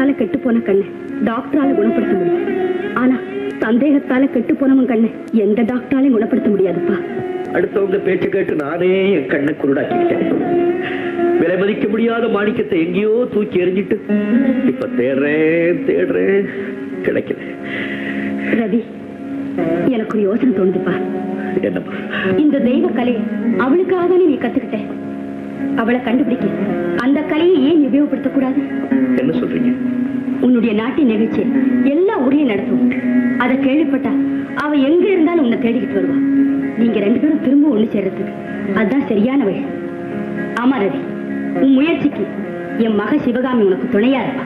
அறிவால கெட்டு போன கண்ணை டாக்டரால குணப்படுத்த முடியும் ஆனா சந்தேகத்தால கெட்டு போனவன் கண்ணை எந்த டாக்டராலையும் குணப்படுத்த முடியாதுப்பா அடுத்தவங்க பேச்சு கேட்டு நானே என் கண்ணை குருடாக்கிட்டேன் விலை மதிக்க முடியாத மாணிக்கத்தை எங்கேயோ தூக்கி எறிஞ்சிட்டு இப்ப தேடுறேன் தேடுறேன் கிடைக்கல ரவி எனக்கு ஒரு யோசனை தோணுதுப்பா என்னப்பா இந்த தெய்வ கலையை அவளுக்காக தானே நீ கத்துக்கிட்ட அவளை கண்டுபிடிக்க அந்த கலையை ஏன் உபயோகப்படுத்த கூடாது என்ன சொல்றீங்க உன்னுடைய நாட்டிய நிகழ்ச்சி எல்லா ஊர்லயும் நடத்தும் அதை கேள்விப்பட்டா அவ எங்க இருந்தாலும் உன்னை தேடிக்கிட்டு வருவா நீங்க ரெண்டு பேரும் திரும்ப ஒண்ணு சேர்றதுக்கு அதுதான் சரியான வழி ஆமா ரவி உன் முயற்சிக்கு என் மக சிவகாமி உனக்கு துணையா இருப்பா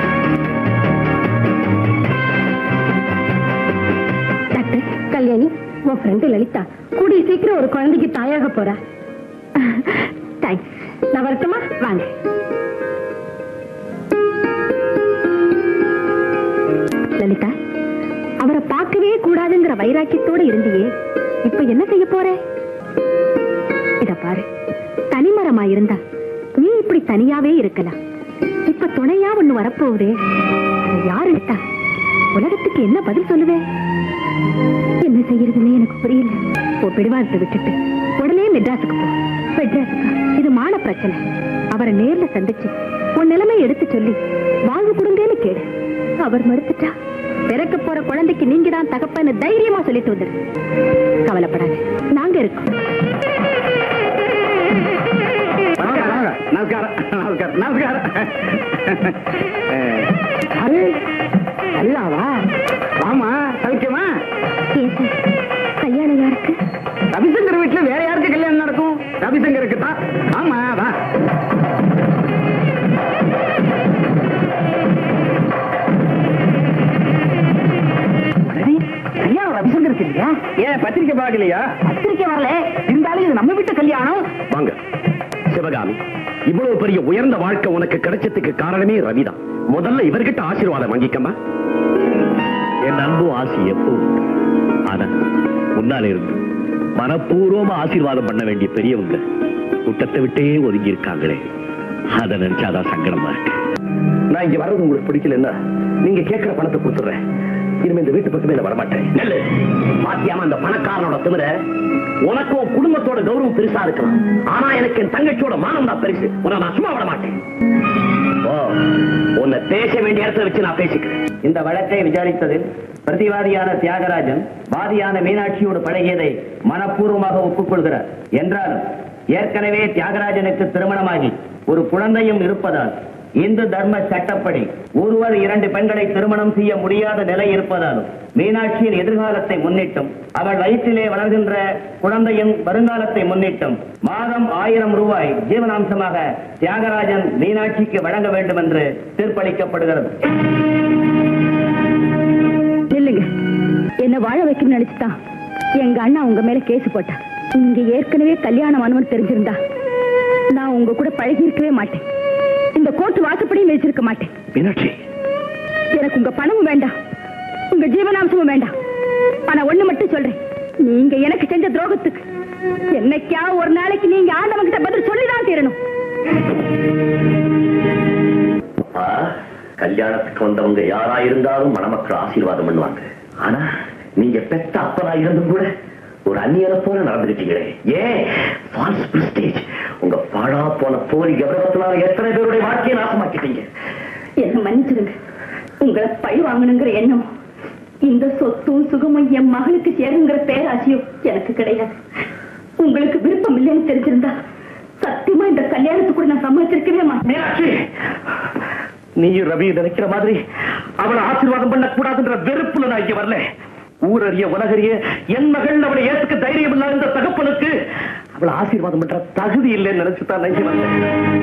டாக்டர் கல்யாணி உன் ஃப்ரெண்டு லலிதா கூடிய சீக்கிரம் ஒரு குழந்தைக்கு தாயாக போறா தேங்க்ஸ் நான் வரட்டுமா வாங்க லலிதா அவரை பார்க்கவே கூடாதுங்கிற வைராக்கியத்தோட இருந்தியே இப்ப என்ன செய்ய போற இத பாரு தனிமரமா இருந்தா நீ இப்படி தனியாவே இருக்கலாம் இப்ப துணையா ஒண்ணு வரப்போகுதே அதை யார் எடுத்தா உலகத்துக்கு என்ன பதில் சொல்லுவே என்ன செய்யறதுன்னு எனக்கு புரியல போ பிடிவாதத்தை விட்டுட்டு உடனே மெட்ராஸுக்கு போ மெட்ராஸுக்கா இது மான பிரச்சனை அவரை நேர்ல சந்திச்சு உன் நிலைமை எடுத்து சொல்லி வாழ்வு கொடுங்கன்னு கேடு அவர் மறுத்துட்டா பிறக்க போற குழந்தைக்கு நீங்க தான் தகப்பன்னு தைரியமா சொல்லிட்டு வந்துரு கவலைப்படாத நாங்க இருக்கோம் நமஸ்காரம் நமஸ்காரம் நமஸ்காரம் அது அல்லாவா வாமா சவிக்கமா கல்யாணம் யாருக்கு ரவிசங்கர் வீட்டுல வேற யாருக்கு கல்யாணம் நடக்கும் ரவிசங்கருக்கு தான் ஆமா வா அடடே, கல்யாணம் ரவிசங்கருக்கு இல்லையா ஏன் பத்திரிக்கை பார்க்கலையா பத்திரிக்கை வரல இருந்தாலும் இது நம்ம வீட்டு கல்யாணம் வாங்க சிவகாமி இவ்வளவு பெரிய உயர்ந்த வாழ்க்கை உனக்கு கிடைச்சதுக்கு காரணமே ரவிதான் முதல்ல இவர்கிட்ட ஆசீர்வாதம் வாங்கிக்கம்மா என் அன்பும் ஆசி எப்போ ஆனா முன்னால இருந்து மனப்பூர்வமா ஆசீர்வாதம் பண்ண வேண்டிய பெரியவங்க கூட்டத்தை விட்டே ஒதுங்கி இருக்காங்களே அதை நினைச்சாதான் சங்கடமா இருக்கு நான் இங்க வர்றது உங்களுக்கு பிடிக்கலன்னா நீங்க கேட்கிற பணத்தை கொடுத்துறேன் இனிமே இந்த வீட்டு பக்கமே நான் வரமாட்டேன் நெல்லு பாத்தியாம அந்த பணக்காரனோட திமிர உனக்கும் உன் குடும்பத்தோட கௌரவம் பெருசா இருக்கலாம் ஆனா எனக்கு என் தங்கச்சியோட மானம் தான் பெருசு உன்னை நான் சும்மா விட மாட்டேன் ஓ உன்னை பேச வேண்டிய இடத்துல வச்சு நான் பேசிக்கிறேன் இந்த வழக்கை விசாரித்ததில் பிரதிவாதியான தியாகராஜன் வாதியான மீனாட்சியோடு பழகியதை மனப்பூர்வமாக ஒப்புக்கொள்கிறார் என்றாலும் ஏற்கனவே தியாகராஜனுக்கு திருமணமாகி ஒரு குழந்தையும் இருப்பதால் இந்து தர்ம சட்டப்படி ஒருவர் இரண்டு பெண்களை திருமணம் செய்ய முடியாத நிலை இருப்பதாலும் மீனாட்சியின் எதிர்காலத்தை முன்னிட்டும் அவள் வயிற்றிலே வளர்கின்ற குழந்தையின் வருங்காலத்தை முன்னிட்டும் மாதம் ஆயிரம் ரூபாய் ஜீவனாம்சமாக தியாகராஜன் மீனாட்சிக்கு வழங்க வேண்டும் என்று தீர்ப்பளிக்கப்படுகிறது நில்லுங்க என்ன வாழ வைக்கணும்னு நினைச்சுதான் எங்க அண்ணா உங்க மேல கேஸ் போட்டான் நீங்க ஏற்கனவே கல்யாணம் ஆனவன் தெரிஞ்சிருந்தா நான் உங்க கூட பழகி இருக்கவே மாட்டேன் இந்த கோர்ட்டு வாசப்படியும் வச்சிருக்க மாட்டேன் மீனாட்சி எனக்கு உங்க பணமும் வேண்டாம் உங்க ஜீவனாம்சமும் வேண்டாம் ஆனா ஒண்ணு மட்டும் சொல்றேன் நீங்க எனக்கு செஞ்ச துரோகத்துக்கு என்னைக்கா ஒரு நாளைக்கு நீங்க ஆண்டவன் கிட்ட பதில் சொல்லிதான் தீரணும் அப்பா, கல்யாணத்துக்கு வந்தவங்க யாரா இருந்தாலும் மணமக்கள் ஆசீர்வாதம் பண்ணுவாங்க ஆனா நீங்க பெத்த அப்பனா இருந்தும் கூட ஒரு அந்நியனை போல நடந்துக்கிட்டீங்களே ஏன் ஃபால்ஸ் பிரஸ்டேஜ் உங்க பாழா போன போலி கௌரவத்தினால எத்தனை பேருடைய வாழ்க்கையை நாசமாக்கிட்டீங்க என்ன மன்னிச்சிடுங்க உங்களை பழி வாங்கணுங்கிற எண்ணம் இந்த சொத்தும் சுகமும் என் மகளுக்கு சேருங்கிற பேராசையும் எனக்கு கிடையாது உங்களுக்கு விருப்பம் இல்லைன்னு தெரிஞ்சிருந்தா சத்தியமா இந்த கல்யாணத்துக்கு கூட நான் சம்மதிச்சிருக்கவே மாட்டேன் மீனாட்சி நீயும் ரவி நினைக்கிற மாதிரி அவளை ஆசீர்வாதம் பண்ண கூடாதுன்ற வெறுப்புல நான் இங்க வரல ஊரறிய உலகறிய என் மகள் அவளை ஏத்துக்க தைரியம் இல்லாத இந்த தகப்பனுக்கு அவளை ஆசீர்வாதம் பண்ற தகுதி இல்லைன்னு நினைச்சுதான் நான் இங்க வந்தேன்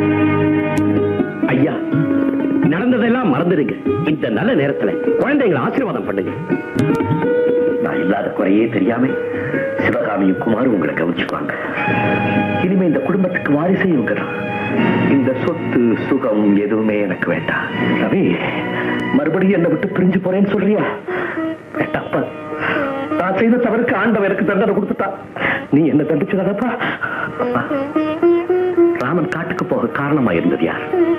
ஐயா நடந்ததெல்லாம் மறந்துடுங்க இந்த நல்ல நேரத்துல குழந்தைங்களை ஆசீர்வாதம் பண்ணுங்க நான் இல்லாத குறையே தெரியாம சிவகாமியும் குமாரும் உங்களை கவனிச்சுக்குவாங்க இனிமே இந்த குடும்பத்துக்கு வாரிசே இவங்க தான் இந்த சொத்து சுகம் எதுவுமே எனக்கு வேண்டாம் ரவி மறுபடியும் என்னை விட்டு பிரிஞ்சு போறேன்னு சொல்றியா வேண்டாப்பா நான் செய்த தவறுக்கு ஆண்டவன் எனக்கு தண்டனை கொடுத்துட்டா நீ என்ன தண்டிச்சுடாதப்பா அப்பா ராமன் காட்டுக்கு போக காரணமா இருந்தது யார்